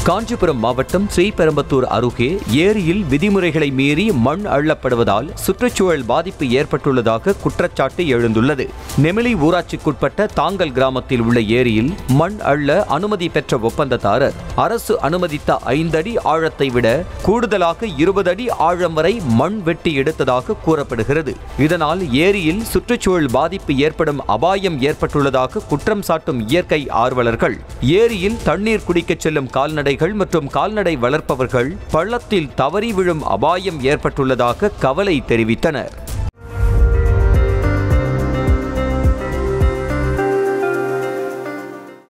காஞ்சிபுரம் மாவட்டம் ஸ்ரீபெரும்பத்தூர் அருகே ஏரியில் விதிமுறைகளை மீறி மண் அள்ளப்படுவதால் சுற்றுச்சூழல் பாதிப்பு ஏற்பட்டுள்ளதாக குற்றச்சாட்டு எழுந்துள்ளது நெமிலி ஊராட்சிக்குட்பட்ட தாங்கல் கிராமத்தில் உள்ள ஏரியில் மண் அள்ள அனுமதி பெற்ற ஒப்பந்ததாரர் அரசு அனுமதித்த ஐந்தடி ஆழத்தை விட கூடுதலாக இருபது அடி ஆழம் வரை மண் வெட்டி எடுத்ததாக கூறப்படுகிறது இதனால் ஏரியில் சுற்றுச்சூழல் பாதிப்பு ஏற்படும் அபாயம் ஏற்பட்டுள்ளதாக குற்றம் சாட்டும் இயற்கை ஆர்வலர்கள் ஏரியில் தண்ணீர் குடிக்கச் செல்லும் கால்நடைகள் மற்றும் கால்நடை வளர்ப்பவர்கள் பள்ளத்தில் தவறி விழும் அபாயம் ஏற்பட்டுள்ளதாக கவலை தெரிவித்தனர்